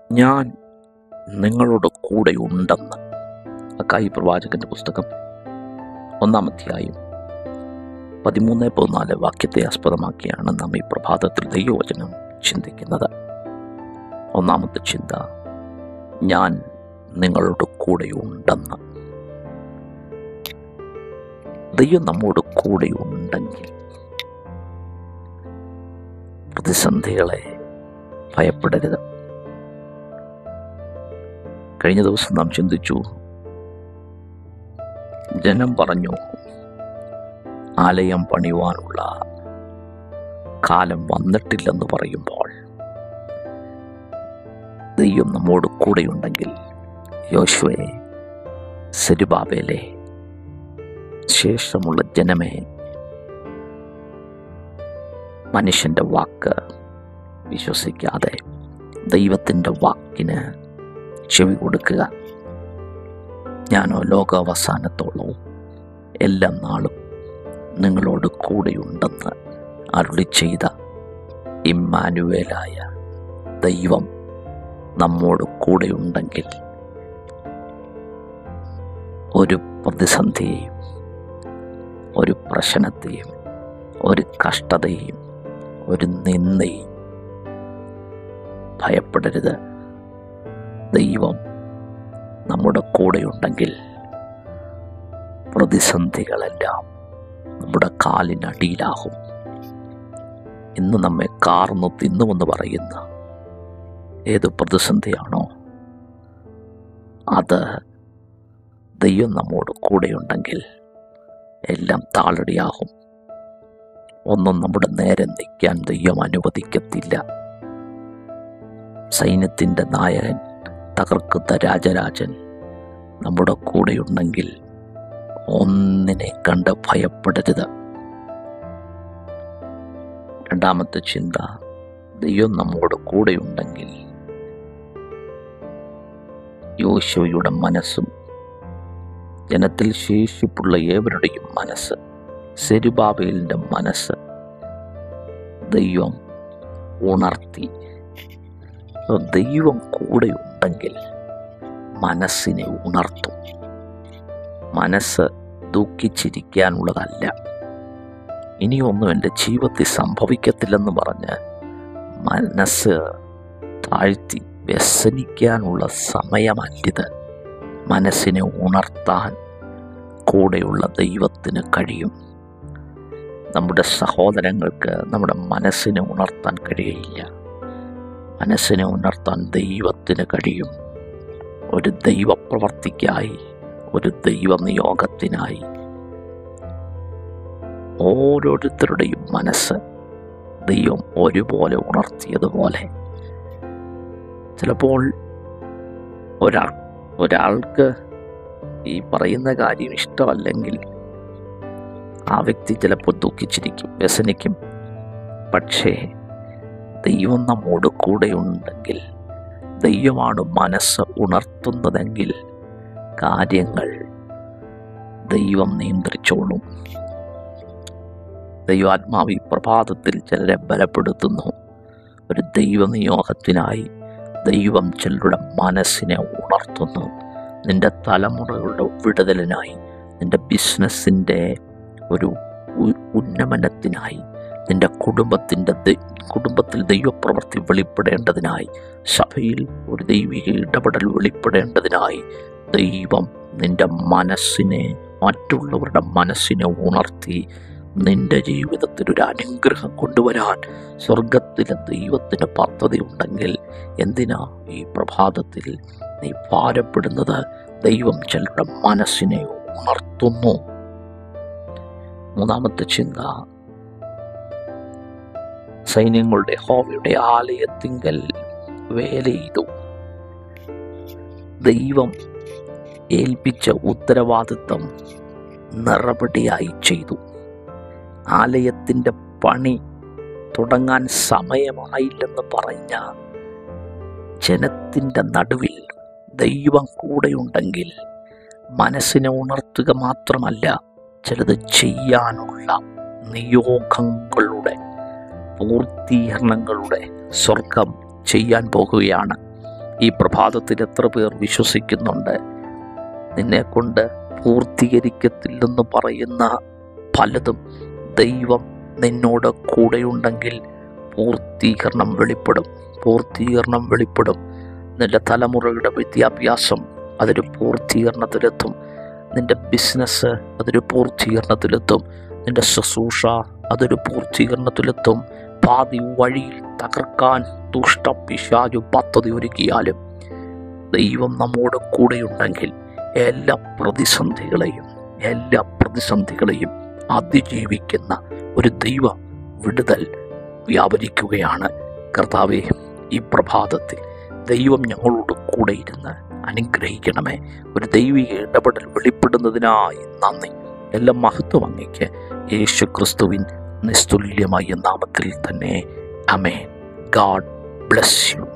ഞാൻ നിങ്ങളോട് കൂടെ ഉണ്ടെന്ന് അക്കായി പ്രവാചകന്റെ പുസ്തകം ഒന്നാം അധ്യായം പതിമൂന്ന് പതിനാല് വാക്യത്തെ ആസ്പദമാക്കിയാണ് നാം ഈ പ്രഭാതത്തിൽ ദൈവവചനം ചിന്തിക്കുന്നത് ഒന്നാമത്തെ ചിന്ത ഞാൻ നിങ്ങളോട് കൂടെ ഉണ്ടെന്ന് ദൈവം നമ്മോട് കൂടെ ഉണ്ടെങ്കിൽ പ്രതിസന്ധികളെ ഭയപ്പെടരുത് കഴിഞ്ഞ ദിവസം നാം ചിന്തിച്ചു ജനം പറഞ്ഞു ആലയം പണിയുവാനുള്ള കാലം വന്നിട്ടില്ലെന്ന് പറയുമ്പോൾ ദൈവം നമ്മോട് കൂടെയുണ്ടെങ്കിൽ യോശുവെ സെരുബാബേലെ ശേഷമുള്ള ജനമേ മനുഷ്യന്റെ വാക്ക് വിശ്വസിക്കാതെ ദൈവത്തിൻ്റെ വാക്കിന് ചെവി കൊടുക്കുക ഞാനോ ലോകാവസാനത്തോളവും എല്ലാ നാളും നിങ്ങളോട് കൂടെയുണ്ടെന്ന് അരുളി ചെയ്ത ഇമ്മാനുവേലായ ദൈവം നമ്മോട് കൂടെയുണ്ടെങ്കിൽ ഒരു പ്രതിസന്ധിയെയും ഒരു പ്രശ്നത്തെയും ഒരു കഷ്ടതയും ഒരു നിന്ദയും ഭയപ്പെടരുത് ദൈവം നമ്മുടെ കൂടെയുണ്ടെങ്കിൽ പ്രതിസന്ധികളെല്ലാം നമ്മുടെ കാലിനടിയിലാകും ഇന്ന് നമ്മെ കാർന്നു തിന്നുമെന്ന് പറയുന്ന ഏത് പ്രതിസന്ധിയാണോ അത് ദൈവം നമ്മോട് കൂടെയുണ്ടെങ്കിൽ എല്ലാം താളടിയാകും ഒന്നും നമ്മുടെ നേരെ നിൽക്കാൻ ദൈവം അനുവദിക്കത്തില്ല സൈന്യത്തിൻ്റെ നായകൻ തകർക്കുന്ന രാജരാജൻ നമ്മുടെ കൂടെയുണ്ടെങ്കിൽ ഒന്നിനെ കണ്ട് ഭയപ്പെടരുത് രണ്ടാമത്തെ ചിന്ത ദൈവം നമ്മോട് കൂടെയുണ്ടെങ്കിൽ യോശുവയുടെ മനസ്സും ജനത്തിൽ ശേഷിപ്പുള്ള ഏവരുടെയും മനസ്സ് സെരുബാബേലിൻ്റെ മനസ്സ് ദൈവം ഉണർത്തി അപ്പോൾ ദൈവം കൂടെയുണ്ടെങ്കിൽ മനസ്സിനെ ഉണർത്തും മനസ്സ് ദുഃഖിച്ചിരിക്കാനുള്ളതല്ല ഇനിയൊന്നും എൻ്റെ ജീവിതത്തിൽ സംഭവിക്കത്തില്ലെന്ന് പറഞ്ഞ് മനസ്സ് താഴ്ത്തി വ്യസനിക്കാനുള്ള സമയമല്ലിത് മനസ്സിനെ ഉണർത്താൻ കൂടെയുള്ള ദൈവത്തിന് കഴിയും നമ്മുടെ സഹോദരങ്ങൾക്ക് നമ്മുടെ മനസ്സിനെ ഉണർത്താൻ കഴിയില്ല മനസ്സിനെ ഉണർത്താൻ ദൈവത്തിന് കഴിയും ഒരു ദൈവപ്രവർത്തിക്കായി ഒരു ദൈവ നിയോഗത്തിനായി ഓരോരുത്തരുടെയും മനസ്സ് ദൈവം ഒരുപോലെ ഉണർത്തിയതുപോലെ ചിലപ്പോൾ ഒരാൾ ഒരാൾക്ക് ഈ പറയുന്ന കാര്യം ഇഷ്ടമല്ലെങ്കിൽ ആ വ്യക്തി ചിലപ്പോൾ ദുഃഖിച്ചിരിക്കും വ്യസനിക്കും പക്ഷേ ദൈവം നമ്മോട് കൂടെയുണ്ടെങ്കിൽ ദൈവമാണ് മനസ്സ് ഉണർത്തുന്നതെങ്കിൽ കാര്യങ്ങൾ ദൈവം നിയന്ത്രിച്ചോളും ദൈവാത്മാവ് ഈ പ്രഭാതത്തിൽ ചിലരെ ബലപ്പെടുത്തുന്നു ഒരു ദൈവനിയോഗത്തിനായി ദൈവം ചിലരുടെ മനസ്സിനെ ഉണർത്തുന്നു നിന്റെ തലമുറകളുടെ വിടുതലിനായി നിന്റെ ബിസിനസ്സിൻ്റെ ഒരു ഉ- ഉന്നമനത്തിനായി നിന്റെ കുടുംബത്തിൻ്റെ ദൈ- കുടുംബത്തിൽ ദൈവപ്രവൃത്തി വെളിപ്പെടേണ്ടതിനായി സഭയിൽ ഒരു ദൈവിക ഇടപെടൽ വെളിപ്പെടേണ്ടതിനായി ദൈവം നിന്റെ മനസ്സിനെ മറ്റുള്ളവരുടെ മനസ്സിനെ ഉണർത്തി നിന്റെ ജീവിതത്തിൽ ഒരു അനുഗ്രഹം കൊണ്ടുവരാൻ സ്വർഗത്തിലെ ദൈവത്തിന് പദ്ധതി ഉണ്ടെങ്കിൽ എന്തിനാ ഈ പ്രഭാതത്തിൽ നീ ഭാരപ്പെടുന്നത് ദൈവം ചിലരുടെ മനസ്സിനെ ഉണർത്തുന്നു മൂന്നാമത്തെ ചിന്ത സൈന്യങ്ങളുടെ ഹോവയുടെ ആലയത്തിങ്കൽ വേല ചെയ്തു ദൈവം ഏൽപ്പിച്ച ഉത്തരവാദിത്വം നിറപടിയായി ചെയ്തു ആലയത്തിൻ്റെ പണി തുടങ്ങാൻ സമയമായില്ലെന്ന് പറഞ്ഞ ജനത്തിൻ്റെ നടുവിൽ ദൈവം കൂടെയുണ്ടെങ്കിൽ മനസ്സിനെ ഉണർത്തുക മാത്രമല്ല ചിലത് ചെയ്യാനുള്ള നിയോഗങ്ങളുടെ പൂർത്തീകരണങ്ങളുടെ സ്വർഗം ചെയ്യാൻ പോകുകയാണ് ഈ പ്രഭാതത്തിൽ എത്ര പേർ വിശ്വസിക്കുന്നുണ്ട് നിന്നെ കൊണ്ട് പൂർത്തീകരിക്കത്തില്ലെന്ന് പറയുന്ന പലതും ദൈവം നിന്നോട് കൂടെയുണ്ടെങ്കിൽ പൂർത്തീകരണം വെളിപ്പെടും പൂർത്തീകരണം വെളിപ്പെടും നിന്റെ തലമുറയുടെ വിദ്യാഭ്യാസം അതൊരു പൂർത്തീകരണത്തിലെത്തും നിന്റെ ബിസിനസ് അതൊരു പൂർത്തീകരണത്തിലെത്തും നിന്റെ ശുശ്രൂഷ അതൊരു പൂർത്തീകരണത്തിലെത്തും പാതി വഴിയിൽ തകർക്കാൻ ദുഷ്ട പിശാചു പദ്ധതി ഒരുക്കിയാലും ദൈവം നമ്മോട് കൂടെയുണ്ടെങ്കിൽ എല്ലാ പ്രതിസന്ധികളെയും എല്ലാ പ്രതിസന്ധികളെയും അതിജീവിക്കുന്ന ഒരു ദൈവ വിടുതൽ വ്യാപരിക്കുകയാണ് കർത്താവെ ഈ പ്രഭാതത്തിൽ ദൈവം ഞങ്ങളോട് കൂടെ ഇരുന്ന് അനുഗ്രഹിക്കണമേ ഒരു ദൈവിക ഇടപെടൽ വെളിപ്പെടുന്നതിനായി നന്ദി എല്ലാ മഹത്വം അങ്ങയ്ക്ക് യേശു ക്രിസ്തുവിൻ നിസ്തുല്യമായ നാമത്തിൽ തന്നെ അമേ ഗാഡ് ബ്ലസ് യു